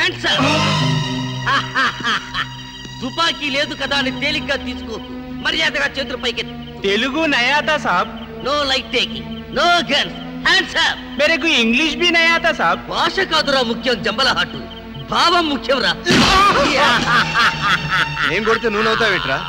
Handsome తుపాకీ లేదు కదా అని తేలిగ్గా తీసుకోకు మర్యాదగా చేతులు పైకెత్తు తెలుగు नया था साहब no light taking no guns handsome मेरे को इंग्लिश भी नया था साहब భాష కాదురా ముఖ్యం జంబలహాటు భావం ముఖ్యం రా నేను కొడితే నువ్వు నవ్వుతావేట్రా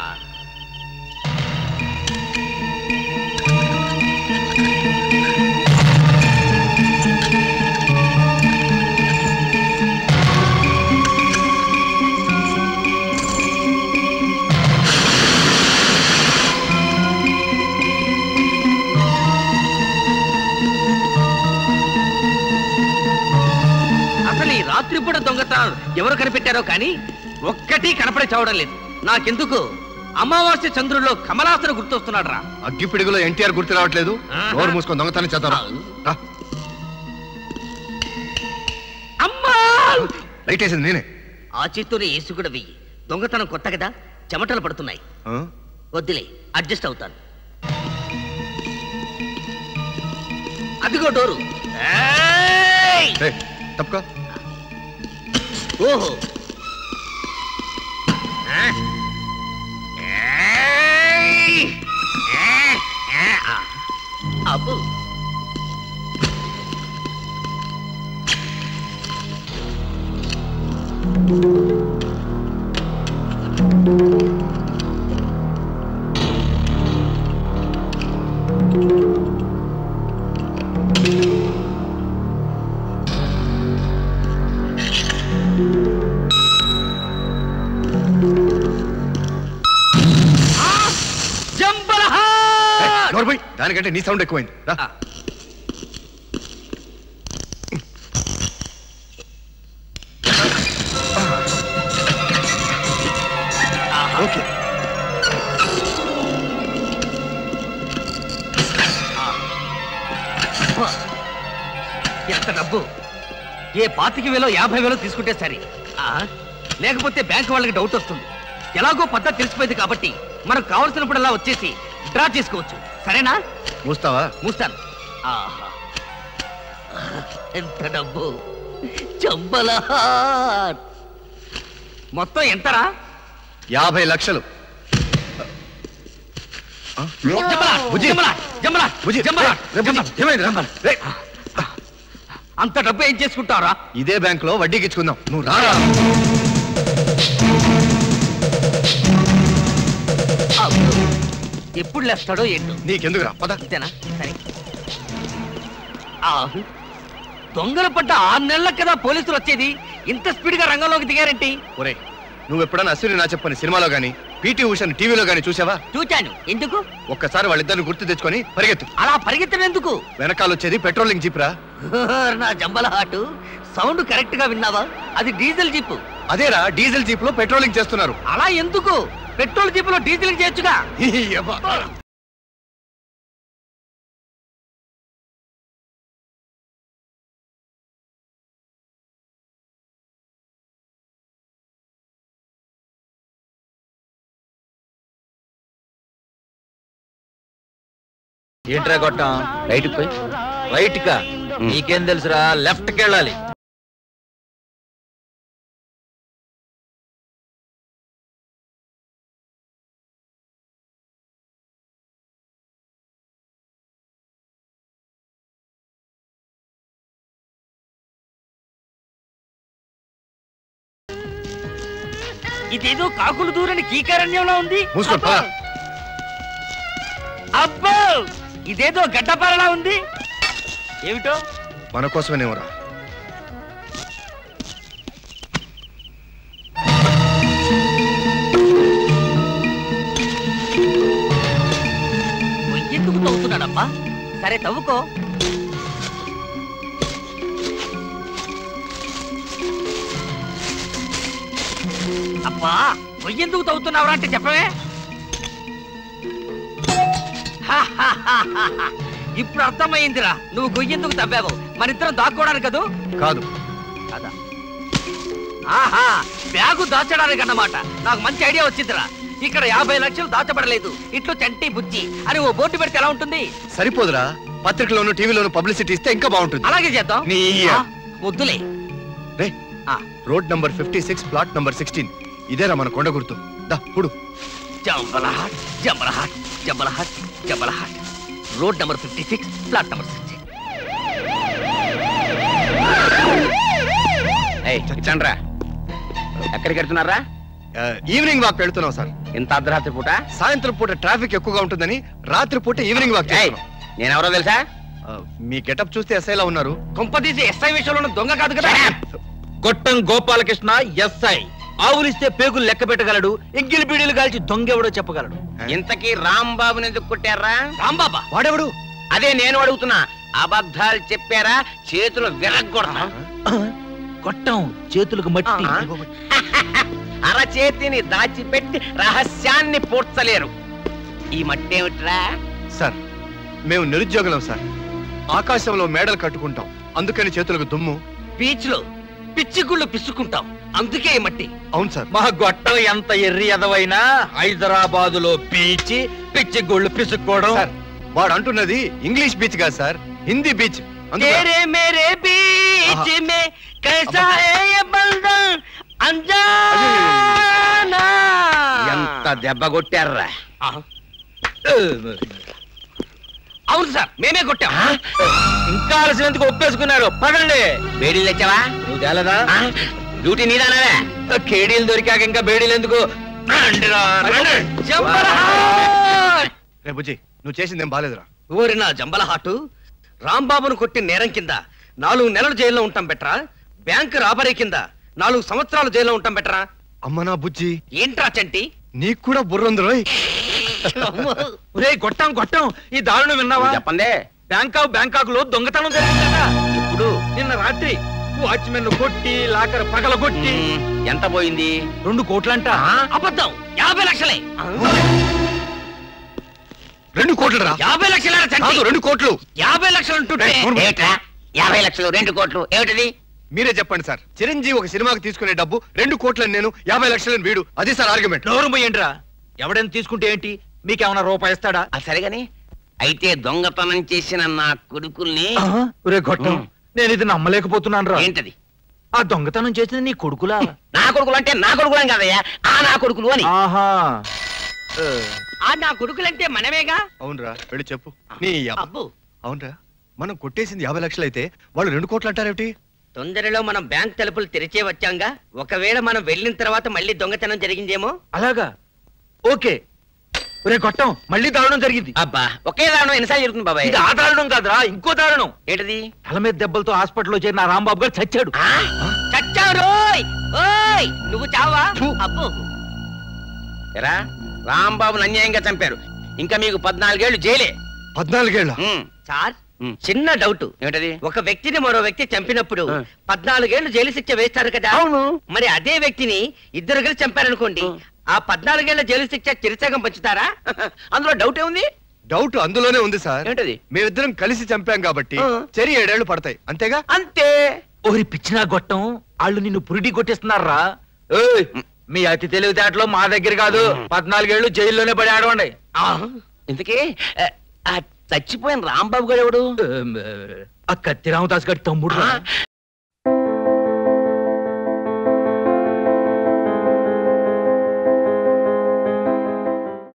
అసలు ఈ రాత్రిపూట దొంగతనాలు ఎవరు కనిపెట్టారో కానీ ఒక్కటి కనపడి చావడం లేదు నాకెందుకు అమావాస్య చంద్రుల్లో కమలాసన గుర్తొస్తున్నాడు రా అగ్గి పిడుగులో ఎన్టీఆర్ గుర్తు రావట్లేదు ఆహా. నోరు మూసుకొని దొంగతనం చేద్దాం రా. అమ్మా లైట్ వేసింది నేనే ఆ చేత్తోనే ఏసు కూడా వెయ్యి దొంగతనం కొత్త కదా చెమటలు పడుతున్నాయి ఆ? వద్దులే అడ్జస్ట్ అవుతాను అదిగో డోరు ఏయ్! ఏయ్, తప్పుకో ఓహో ఆ? ఏయ్! ఏ, ఏ, ఆ. అబ్బో జంబలహా ఏయ్, నోరు పోయి దానికంటే నీ సౌండ్ ఎక్కువైంది రా. ఓకే ఎంత డబ్బు ఏ పాతికి వేలో యాభై వేలో తీసుకుంటే సరే ఆ, లేకపోతే బ్యాంక్ వాళ్ళకి డౌట్ వస్తుంది ఎలాగో పద్ధతి తెలిసిపోయింది కాబట్టి మనకు కావలసినప్పుడల్లా వచ్చేసి డ్రా చేసుకోవచ్చు సరేనా మూస్తావా మూస్తాను ఆహా ఎంత డబ్బు చంబలహా మొత్తం ఎంతరా యాభై లక్షలు ఆ? జంబలా, బుజ్జి. జంబలా, జంబలా, బుజ్జి, జంబలా, రే, బుజ్జి, జంబలా. ఏమైందిరా? రే, అంత డబ్బు ఏం చేసుకుంటారా ఇదే బ్యాంక్ లో వడ్డీకి ఇచ్చుకుందాం నువ్వు రారా ఎప్పుడు లేస్తాడో ఏంటో నీకెందుకురా పద అంతేనా సరే ఆ, దొంగలు పడ్డ ఆరు నెలలకు కదా పోలీసులు వచ్చేది ఇంత స్పీడ్ గా రంగంలోకి దిగారేంటి ఒరే నువ్వు ఎప్పుడన్నా అశ్విని నా చెప్పని సినిమాలో గానీ పీటీ ఉషని టీవీలో గానీ చూసావా చూచాను ఎందుకు ఒక్కసారి వాళ్ళిద్దరిని గుర్తు తెచ్చుకొని పరిగెత్తు అలా పరిగెత్తడం ఎందుకు వెనకాల వచ్చేది పెట్రోలింగ్ జీప్ రా నా జంబల హాటు సౌండ్ కరెక్ట్ గా విన్నావా అది డీజిల్ జీప్ అదేరా డీజిల్ జీప్ లో పెట్రోలింగ్ చేస్తున్నారు అలా ఎందుకు పెట్రోల్ జీప్ లో డీజిల్ చేయొచ్చుగా యబ్బా. ఏంట్రా కొట్టాం రైట్ పోయి రైట్ కా నీకేం తెలుసురా లెఫ్ట్ కి వెళ్ళాలి ఇదేదో కాకులు దూరని కీకారణ్యంలో ఉంది మూసుకో, పద. అబ్బో ఇదేదో గడ్డపారలా ఉంది ఏమిటో మన కోసమేనేమోరా ఎందుకు తవ్వుతున్నాడమ్మా సరే తవ్వుకో అబ్బా ఎందుకు తవ్వుతున్నావురా అంటే చెప్పవే హాహాహాహా. ఇప్పుడు అర్థమైందిరా నువ్వు గొయ్యెందుకు తవ్వావు మనిద్దరం దాక్కోవడానికి కదూ కాదు కదా ఆహా బ్యాగు దాచడానికి అన్నమాట నాకు మంచి ఐడియా వచ్చిందిరా ఇక్కడ యాభై లక్షలు దాచబడలేదు ఇట్లు చంటి బుచ్చి అని ఓ బోర్డు పెడితే ఎలా ఉంటుంది సరిపోదురా పత్రికలోను టీవీలోను పబ్లిసిటీ ఇస్తే ఇంకా బాగుంటుంది అలాగే చేద్దాం నీ- ఆ, వద్దులే రే ఆ. Road number fifty six plot number sixteen ఇదేరా మన కొండ గుర్తు దా పుడు జంబలహాట్ జంబలహాట్ జంబలహాట్ జంబలహాట్ road number fifty six plot number six ఏయ్ చండ్రా ఎక్కడికి వెళ్తున్నారా ఆ, ఈవినింగ్ వాక్ వెళ్తున్నాం సార్ ఇంత అర్ధరాత్రి పూట సాయంత్రం పూట ట్రాఫిక్ ఎక్కువగా ఉంటుందని రాత్రి పూట ఈవినింగ్ వాక్ ఏయ్ చేస్తున్నాం. నేనెవరో తెలుసా ఆ, మీ గెటప్ చూస్తే ఎస్ఐలా ఉన్నారు కొంపదీసి ఎస్ఐ విషయంలో ఉన్న దొంగ కాదు కదా గొట్టం గోపాలకృష్ణ ఎస్ఐ ఆవులిస్తే పేగులు లెక్క పెట్టగలడు ఎంగిలి బీడీలు కాల్చి దొంగెవడో చెప్పగలడు ఇంతకీ రాంబాబుని ఎందుకు కొట్టారా రాంబాబా వాడెవడు అదే నేను అడుగుతున్నా అబద్ధాలు చెప్పారా చేతులు విరగ్గొడతా గొట్టం చేతులకు మట్టి ఆ. అరచేతిని దాచిపెట్టి రహస్యాన్ని పూడ్చలేరు ఈ మట్టేమిట్రా సార్ మేము నిరుద్యోగులం సార్ ఆకాశంలో మేడలు కట్టుకుంటాం అందుకని చేతులకు దుమ్ము బీచ్ లో పిచ్చి గుళ్ళు పిసుకుంటాం అందుకే ఈ మట్టి అవును సార్ మా గొట్టం ఎంత ఎర్రి ఎదవైనా హైదరాబాదు లో పీచి పిచ్చి గుళ్ళు పిసుక్కోవడం సార్ వాడు అంటున్నది ఇంగ్లీష్ బీచ్ కాదు సార్ హిందీ బీచ్ అందుకే- तेरे मेरे बीच आहा। में कैसा है ये बंधन अनजाना ఎంత దెబ్బ కొట్టారా ఆహా. అవును సార్ మేమే కొట్టాం ఇంకా అలసినందుకు ఒప్పేసుకున్నారు పదండి వేడి తెచ్చావా నువ్వు తేలదా ఆ? డ్యూటీ నీదానవే కేడీలు దొరికాక ఇంకా బేడీలు ఎందుకు రండిరా, రండి. జంబలహాట్! రే బుజ్జి నువ్వు చేసిందేం బాలేదురా ఓరి నా జంబలహాటు రాంబాబును కొట్టి నేరం కింద నాలుగు నెలలు జైల్లో ఉంటాం బెట్రా బ్యాంక్ రాబరీ కింద నాలుగు సంవత్సరాలు జైల్లో ఉంటాం బెట్రా అమ్మ నా బుజ్జి ఏంట్రా చంటి నీకు కూడా బుర్రంది రోయ్ ఒరేయ్ గొట్టం గొట్టం ఈ దారుణం విన్నావా చెప్పండి బ్యాంకాక్ బ్యాంకాక్ లో దొంగతనం జరిగిందట ఇప్పుడు నిన్న రాత్రి వాచ్మెన్ కొట్టి లాకర్ పగల కొట్టి మ్, ఎంత పోయింది రెండు కోట్లంట అబద్ధం యాభై లక్షలే రెండు కోట్లు రా యాభై లక్షలేరా చంటి కాదు రెండు కోట్లు యాభై లక్షలు అంటుంటే రేయ్, నోరు మూయి. ఏమిట్రా యాభై లక్షలు రెండు కోట్లు ఏమిటిది మీరే చెప్పండి సార్ చిరంజీవి ఒక సినిమాకి తీసుకునే డబ్బు రెండు కోట్లని నేను యాభై లక్షలని వీడు అది సార్ ఆర్గ్యుమెంట్ నోరు మొయ్యండిరా ఎవడైనా తీసుకుంటే ఏంటి మీకేమన్నా రూపాయి ఇస్తాడా అది సరిగాని అయితే దొంగతనం చేసిన నా కొడుకుల్ని ఒరే గొట్టం ఉమ్. నేను ఇది నమ్మలేకపోతున్నాను రా ఏంటది ఆ దొంగతనం చేసింది నీ కొడుకులా నా కొడుకులు అంటే నా కొడుకులు అని కదయ్యా ఆ నా కొడుకులు అని ఆహా ఆ నా కొడుకులంటే మనమేగా అవునరా వెళ్ళి చెప్పు నీ అబ్బ. అబ్బు అవునరా మనం కొట్టేసింది యాభై లక్షలు అయితే వాళ్ళు రెండు కోట్లు అంటారేమిటి తొందరలో మనం బ్యాంక్ తలుపులు తెరిచే వచ్చాంగా ఒకవేళ మనం వెళ్ళిన తర్వాత మళ్ళీ దొంగతనం జరిగిందేమో అలాగా ఓకే ఒరే గొట్టం మళ్ళీ దారుణం జరిగింది అబ్బా ఒకే దారుణం ఎన్నిసార్లు జరుగుతుంది బాబాయ్ ఇది ఆ దారుణం కాదురా ఇంకో దారుణం ఏంటది తల మీద దెబ్బలతో హాస్పిటల్లో చేరిన ఆ రాంబాబు గారు చచ్చాడు ఆ? చచ్చావు రోయ్ ఓయ్ నువ్వు చావా అబ్బో ఎరా రాంబాబుని అన్యాయంగా చంపారు ఇంకా మీకు పద్నాలుగేళ్లు జైలే పద్నాలుగేళ్ల ఉమ్, సార్ ఉమ్. చిన్న డౌట్ ఏమిటది ఒక వ్యక్తిని మరో వ్యక్తి చంపినప్పుడు ఆ. పద్నాలుగేళ్లు జైలు శిక్ష వేస్తారు కదా అవును. మరి అదే వ్యక్తిని ఇద్దరు కలిసి చంపారనుకోండి ఆ. ఆ పద్నాలుగేళ్ల జైలు శిక్ష చిరసగం పంచుతారా అందులో డౌట్ ఏముంది డౌట్ అందులోనే ఉంది సార్ ఏమిటది మేమిద్దరం కలిసి చంపాం కాబట్టి ఆ. చెరి ఏడేళ్లు పడతాయి అంతేగా అంతే ఓరి పిచ్చినా గొట్టం వాళ్ళు నిన్ను పురిటి కొట్టిస్తున్నారా ఏయ్, మీ అతి తెలివితేటలో మా దగ్గర కాదు పద్నాలుగేళ్లు జైల్లోనే పడి ఆడవండి ఇంతకీ ఆ, ఆ చచ్చిపోయిన రాంబాబు గారు ఎవడు ఆ కత్తి రామదాస్ గారి తమ్ముడు రా. ఆ,